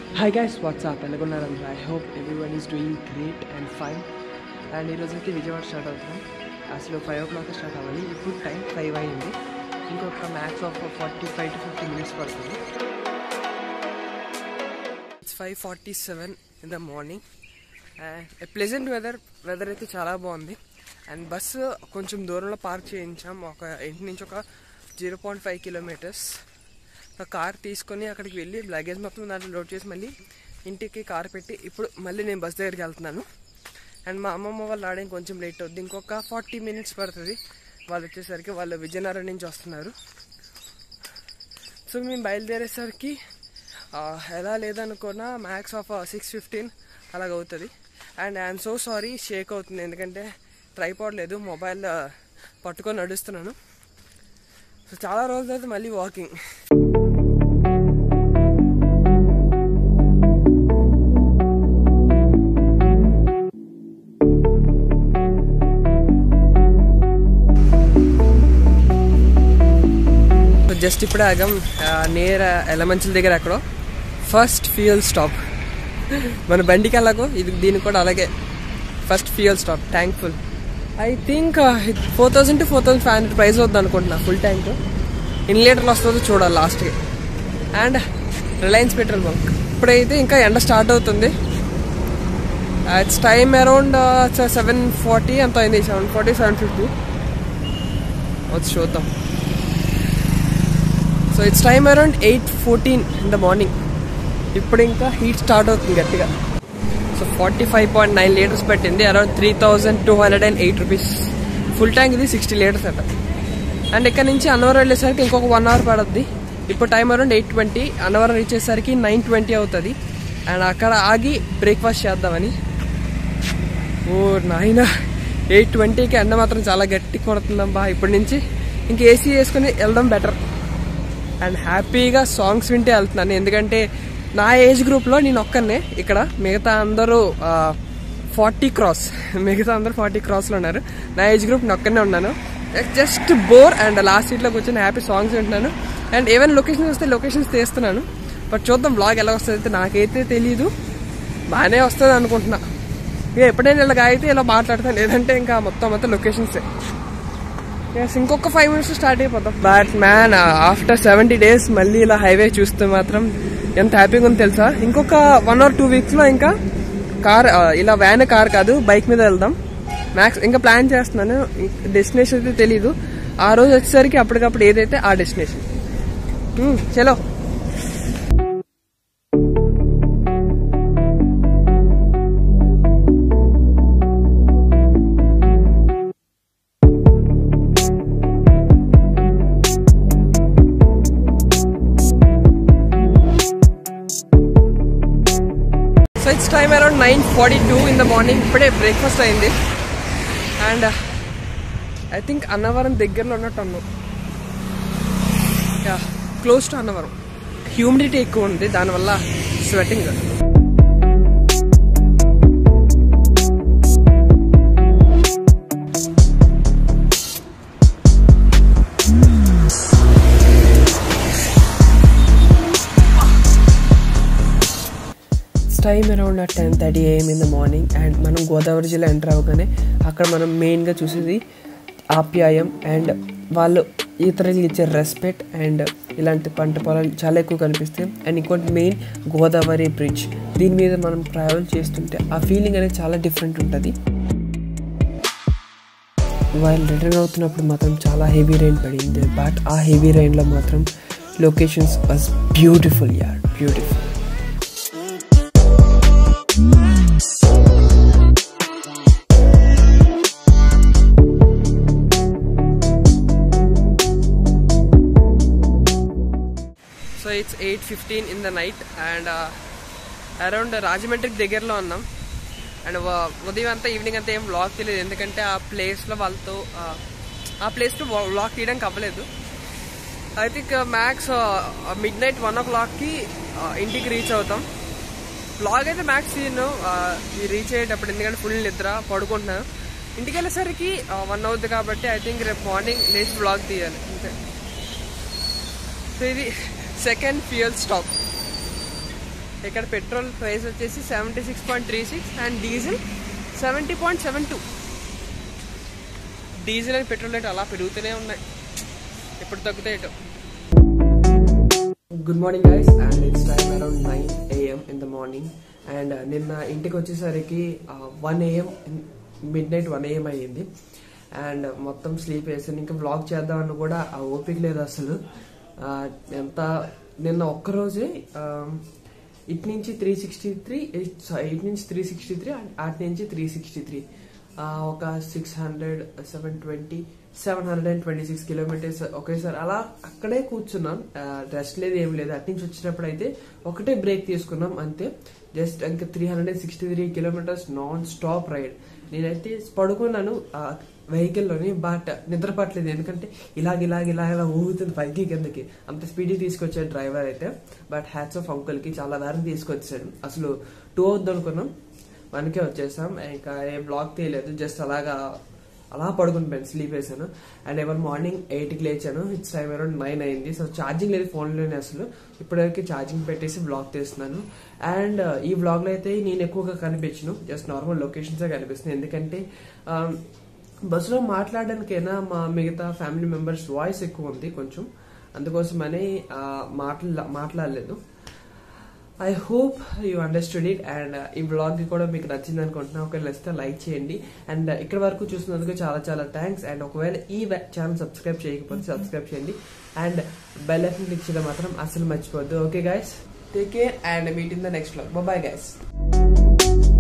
hi guys what's up ఎలాగున్నారండి I hope everyone is doing great and fine and ఈరోజు అయితే Vijayawada start అవుతున్నాం అసలు ఫైవ్ ఓ క్లాక్ స్టార్ట్ అవ్వాలి ఇప్పుడు టైం ఫైవ్ అయింది ఇంకొక max of forty five to fifty minutes పడుతుంది it's five forty seven in the morning and pleasant weather weather అయితే చాలా బాగుంది అండ్ బస్సు కొంచెం దూరంలో పార్క్ చేయించాం ఒక ఇంటి నుంచి ఒక జీరో పాయింట్ ఫైవ్ కిలోమీటర్స్ ఒక కార్ తీసుకొని అక్కడికి వెళ్ళి లగేజ్ మొత్తం దాంట్లో లోడ్ చేసి మళ్ళీ ఇంటికి కార్ పెట్టి ఇప్పుడు మళ్ళీ నేను బస్ దగ్గరికి వెళ్తున్నాను అండ్ మా అమ్మమ్మ వాళ్ళు రావడానికి కొంచెం లేట్ అవుద్ది ఇంకొక ఫార్టీ మినిట్స్ పడుతుంది వాళ్ళు వచ్చేసరికి వాళ్ళు విజయనగరం నుంచి వస్తున్నారు సో మేము బయలుదేరేసరికి ఆ, ఎలా లేదనుకున్నా మ్యాక్స్ ఆఫ్ సిక్స్ ఫిఫ్టీన్ అలాగ అవుతుంది and I'm so sorry shake అవుతుంది ఎందుకంటే ట్రైపాడ్ లేదు మొబైల్ పట్టుకొని నడుస్తున్నాను సో చాలా రోజుల తర్వాత మళ్ళీ వాకింగ్ జస్ట్ ఇప్పుడే ఆగం నేర్ ఎలమంచుల దగ్గర ఎక్కడో ఫస్ట్ ఫ్యూయల్ స్టాప్ మన బండికి ఎలాగో ఇది దీనికి కూడా అలాగే first fuel stop tank I think four thousand to four thousand five hundred price అవుతుంది అనుకుంటున్నా ఫుల్ ట్యాంక్ ఎన్ని లీటర్లు వస్తుందో చూడాలి లాస్ట్కి అండ్ రిలయన్స్ పెట్రోల్ బంక్ ఇప్పుడైతే ఇంకా ఎండ స్టార్ట్ అవుతుంది it's time around seven forty ఎంత అయింది సెవెన్ ఫార్టీ సెవెన్ ఫిఫ్టీ వచ్చి చూద్దాం so it's time around eight fourteen in the morning ఇప్పుడు ఇంకా హీట్ స్టార్ట్ అవుతుంది గట్టిగా so forty five point nine litres పెట్టింది around three thousand two hundred and eight rupees full tank ఇది sixty litres అట and ఇక్కడ నుంచి అన్నవరం వెళ్ళేసరికి ఇంకొక వన్ అవర్ పడుద్ది ఇప్పుడు time around eight twenty Annavaram reach అయ్యేసరికి నైన్ ట్వంటీ అవుతుంది అండ్ అక్కడ ఆగి బ్రేక్ఫాస్ట్ చేద్దామని ఓ నాయన ఎయిట్ ట్వంటీకి ఎండ మాత్రం చాలా గట్టి కొడుతుందమ్మా ఇప్పటి నుంచి ఇంక ఏసీ వేసుకుని వెళ్ళడం బెటర్ అండ్ హ్యాపీగా సాంగ్స్ వింటే వెళ్తున్నాను ఎందుకంటే నా ఏజ్ గ్రూప్లో నేను ఒక్కనే ఇక్కడ మిగతా అందరూ ఫార్టీ క్రాస్ మిగతా అందరూ ఫార్టీ క్రాస్లో ఉన్నారు నా ఏజ్ గ్రూప్ నేను ఒక్కనే ఉన్నాను జస్ట్ బోర్ అండ్ లాస్ట్ సీట్లో కూర్చొని హ్యాపీ సాంగ్స్ వింటున్నాను అండ్ ఏమైనా లొకేషన్స్ వస్తే లొకేషన్స్ తీస్తున్నాను బట్ చూద్దాం బ్లాగ్ ఎలా వస్తుంది అయితే నాకైతే తెలీదు బాగానే వస్తుంది అనుకుంటున్నా ఇక ఎప్పుడైనా ఇలాగ అయితే ఇలా మాట్లాడతాను లేదంటే ఇంకా మొత్తం మొత్తం లొకేషన్సే ఎస్ ఇంకొక ఫైవ్ మినిట్స్ స్టార్ట్ అయిపోతాం but man after seventy days మళ్ళీ ఇలా హైవే చూస్తే మాత్రం ఎంత హ్యాపీగా ఉందో తెలుసా ఇంకొక వన్ ఆర్ టూ వీక్స్ లో ఇంకా కార్ ఇలా వ్యాన్ కార్ కాదు బైక్ మీద వెళ్దాం మ్యాక్స్ ఇంకా ప్లాన్ చేస్తున్నాను డెస్టినేషన్ అయితే తెలీదు ఆ రోజు వచ్చేసరికి అప్పటికప్పుడు ఏదైతే ఆ డెస్టినేషన్ చలో so it's time around nine forty two in the morning ఇప్పుడే బ్రేక్ఫాస్ట్ అయింది అండ్ ఐ థింక్ అన్నవరం దగ్గరలో ఉన్నట్టు అన్నాం క్లోజ్ టు అన్నవరం హ్యూమిడిటీ ఎక్కువ ఉంది దానివల్ల sweating time around ten thirty AM in the morning and మనం గోదావరి జిల్లా ఎంటర్ అవ్వగానే అక్కడ మనం మెయిన్గా చూసేది ఆప్యాయం అండ్ వాళ్ళు ఇతరులకు ఇచ్చే రెస్పెక్ట్ అండ్ ఇలాంటి పంట పొలాలు చాలా ఎక్కువ కనిపిస్తాయి అండ్ ఇంకోటి మెయిన్ గోదావరి బ్రిడ్జ్ దీని మీద మనం ట్రావెల్ చేస్తుంటే ఆ ఫీలింగ్ అనేది చాలా డిఫరెంట్ ఉంటుంది వాళ్ళు రిటర్న్ అవుతున్నప్పుడు మాత్రం చాలా హెవీ రైన్ పడింది బట్ ఆ హెవీ రైన్లో మాత్రం లొకేషన్స్ వాజ్ బ్యూటిఫుల్ యార్ beautiful so it's eight fifteen in the night and around రాజమండ్రికి దగ్గరలో ఉన్నాం అండ్ ఉదయం అంతా ఈవినింగ్ అంతా ఏం వ్లాగ్ తెలియదు ఎందుకంటే ఆ ప్లేస్లో వాళ్ళతో uh, ఆ ప్లేస్లో వ్లాగ్ తీయడానికి అవ్వలేదు I think max midnight one ఓ క్లాక్కి ఇంటికి రీచ్ అవుతాం వ్లాగ్ అయితే మ్యాక్స్ సీన్ రీచ్ అయ్యేటప్పుడు ఎందుకంటే ఫుల్ నిద్ర పడుకుంటున్నాను ఇంటికి వెళ్ళేసరికి వన్ అవుతుంది కాబట్టి ఐ థింక్ రేపు మార్నింగ్ లేచి వ్లాగ్ తీయాలి అంతే సో ఇది సెకండ్ ఫ్యూయల్ స్టాప్ ఇక్కడ పెట్రోల్ ప్రైస్ వచ్చేసి seventy six point three six and diesel seventy point seven two diesel and petrol rate అలా పెరుగుతూనే ఉన్నాయి ఎప్పుడు తగ్గుతాయటో good morning guys and it's time around nine AM in the morning and నిన్న ఇంటికి వచ్చేసరికి one AM midnight one AM అయ్యింది and మొత్తం స్లీప్ వేసాను ఇంకా వ్లాగ్ చేద్దామని కూడా ఆ ఓపిక లేదు అసలు ఆ, ఎంత నిన్న ఒక్కరోజే ఆ, ఇటు నుంచి త్రీ సిక్స్టీ త్రీ ఇటు నుంచి త్రీ సిక్స్టీ త్రీ అటు నుంచి త్రీ సిక్స్టీ త్రీ ఒక six hundred seven twenty seven hundred and twenty six kilometres ఒకేసారి అలా అక్కడే కూర్చున్నాం రెస్ట్ లేదు ఏం లేదు అటు నుంచి వచ్చినప్పుడు అయితే ఒకటే బ్రేక్ తీసుకున్నాం అంతే జస్ట్ ఇంకా three hundred and sixty three kilometres non stop ride నేనైతే పడుకున్నాను ఆ వెహికల్లోని బట్ నిద్ర పట్టలేదు ఎందుకంటే ఇలాగ ఇలాగ ఇలా ఇలా ఊగుతుంది పైకి కిందకి అంత స్పీడ్ తీసుకొచ్చాడు డ్రైవర్ అయితే బట్ హ్యాట్స్ ఆఫ్ అంకుల్ కి చాలా దారిని తీసుకొచ్చాడు అసలు టూ అవుద్ది అనుకున్నాం మనకే వచ్చేసాం ఇంకా ఏం బ్లాక్ తీయలేదు జస్ట్ అలాగా అలా పడుకుని పోయాను స్లీప్ వేసాను అండ్ ఎవరు మార్నింగ్ ఎయిట్కి లేచాను ఇట్స్ టైం అరౌండ్ నైన్ అయింది సో ఛార్జింగ్ లేదు ఫోన్లోనే అసలు ఇప్పటివరకు ఛార్జింగ్ పెట్టేసి బ్లాగ్ తీస్తున్నాను అండ్ ఈ బ్లాగ్లో అయితే నేను ఎక్కువగా కనిపించను జస్ట్ నార్మల్ లొకేషన్సే కనిపిస్తుంది ఎందుకంటే ఆ, బస్సులో మాట్లాడడానికైనా మా మిగతా ఫ్యామిలీ మెంబర్స్ వాయిస్ ఎక్కువ ఉంది కొంచెం అందుకోసమని ఆ, మాట్లా మాట్లాడలేదు I hope you understood it and ఈ బ్లాగ్ కూడా మీకు నచ్చింది అనుకుంటున్నా ఒకవేళ నచ్చితే లైక్ చేయండి అండ్ ఇక్కడ వరకు చూసినందుకు చాలా చాలా థ్యాంక్స్ అండ్ ఒకవేళ ఈ ఛానల్ సబ్స్క్రైబ్ చేయకపోతే సబ్స్క్రైబ్ చేయండి అండ్ బెల్ ఐకన్ క్లిక్ చేయడం మాత్రం అసలు మర్చిపోద్దు okay guys take care and meet in the next blog bye guys